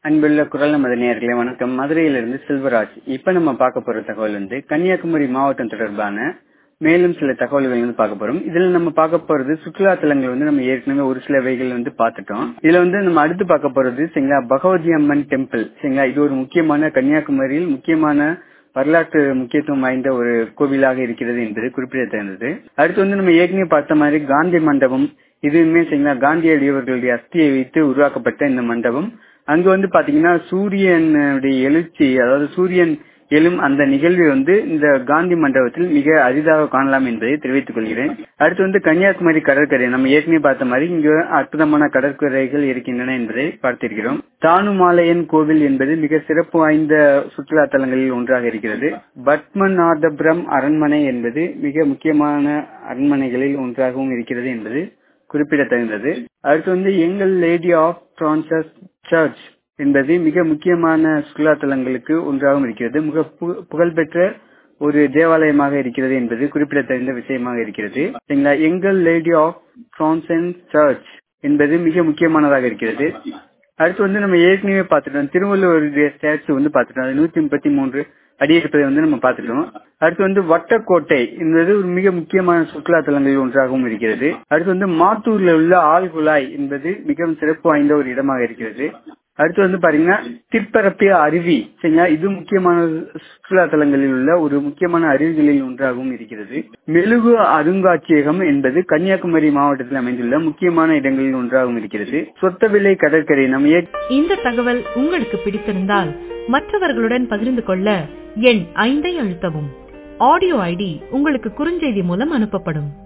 அன்புள்ள குரல் நமது நேயர்களே வணக்கம் மதுரையிலிருந்து செல்வராஜ் இப்ப நம்ம பார்க்க போற தகவல் வந்து கன்னியாகுமரி மாவட்டம் தொடர்பான மேலும் சில தகவல்கள் வந்து பார்க்க போறோம் இதுல நம்ம பார்க்க போறது சுற்றுலா தலங்கள் வந்து நம்ம ஏற்கனவே ஒரு சில வகைகள் வந்து பார்த்துட்டோம் இதுல வந்து நம்ம அடுத்து பார்க்க போறது சரிங்களா பகவதி அம்மன் டெம்பிள் சரிங்களா இது ஒரு முக்கியமான கன்னியாகுமரியில் முக்கியமான வரலாற்று முக்கியத்துவம் வாய்ந்த ஒரு கோவிலாக இருக்கிறது என்பது குறிப்பிடத்தகுந்தது அடுத்து வந்து நம்ம ஏற்கனவே பார்த்த மாதிரி காந்தி மண்டபம் இதுவுமே சரிங்களா காந்தியடியவர்களுடைய அஸ்தியை வைத்து உருவாக்கப்பட்ட இந்த மண்டபம் அங்க வந்து பாத்தீங்கன்னா சூரியனுடைய எழுச்சி அதாவது சூரியன் எழும் அந்த நிகழ்வை வந்து இந்த காந்தி மண்டபத்தில் மிக அரிதாக காணலாம் என்பதை தெரிவித்துக் கொள்கிறேன் அடுத்து வந்து கன்னியாகுமரி கடற்கரை நம்ம ஏற்கனவே பார்த்த மாதிரி இங்கு அற்புதமான கடற்கரைகள் இருக்கின்றன என்பதை பார்த்திருக்கிறோம் தானுமாலையன் கோவில் என்பது மிக சிறப்பு வாய்ந்த சுற்றுலா தலங்களில் ஒன்றாக இருக்கிறது பத்மநாதபுரம் அரண்மனை என்பது மிக முக்கியமான அரண்மனைகளில் ஒன்றாகவும் இருக்கிறது என்பது குறிப்பிடத்தகுந்தது அடுத்து வந்து எங்கள் லேடி ஆஃப் பிரான்சஸ் சர்ச் என்பது மிக முக்கியமான சுற்றுலா தலங்களுக்கு ஒன்றாகவும் இருக்கிறது மிக புகழ்பெற்ற ஒரு தேவாலயமாக இருக்கிறது என்பது குறிப்பிடத்தகுந்த விஷயமாக இருக்கிறது சரிங்களா எங்கள் லேடி ஆஃப் பிரான்சன் சர்ச் என்பது மிக முக்கியமானதாக இருக்கிறது அடுத்து வந்து நம்ம ஏற்கனவே பார்த்துட்டோம் திருவள்ளுவருடைய ஸ்டாச்சு வந்து பார்த்துட்டோம் அது நூத்தி முப்பத்தி மூன்று அடி இருப்பதை வந்து நம்ம பார்த்துட்டோம் அடுத்து வந்து வட்டக்கோட்டை என்பது ஒரு மிக முக்கியமான சுற்றுலா தலங்களில் ஒன்றாகவும் இருக்கிறது அடுத்து வந்து மாத்தூர்ல உள்ள ஆழ்குழாய் என்பது மிகவும் சிறப்பு வாய்ந்த ஒரு இடமாக இருக்கிறது அடுத்து வந்து பாத்தீங்கன்னா திற்பரப்பிய அருவி சரிங்களா இது முக்கியமான சுற்றுலா தலங்களில் உள்ள ஒரு முக்கியமான அருவிகளில் ஒன்றாகவும் இருக்கிறது மெழுகு அருங்காட்சியகம் என்பது கன்னியாகுமரி மாவட்டத்தில் அமைந்துள்ள முக்கியமான இடங்களில் ஒன்றாகவும் இருக்கிறது சொத்தவில்லை கடற்கரை நம்ம இந்த தகவல் உங்களுக்கு பிடித்திருந்தால் மற்றவர்களுடன் பகிர்ந்து கொள்ள எண் ஐந்தை அழுத்தவும் ஆடியோ ஐடி உங்களுக்கு குறுஞ்செய்தி மூலம் அனுப்பப்படும்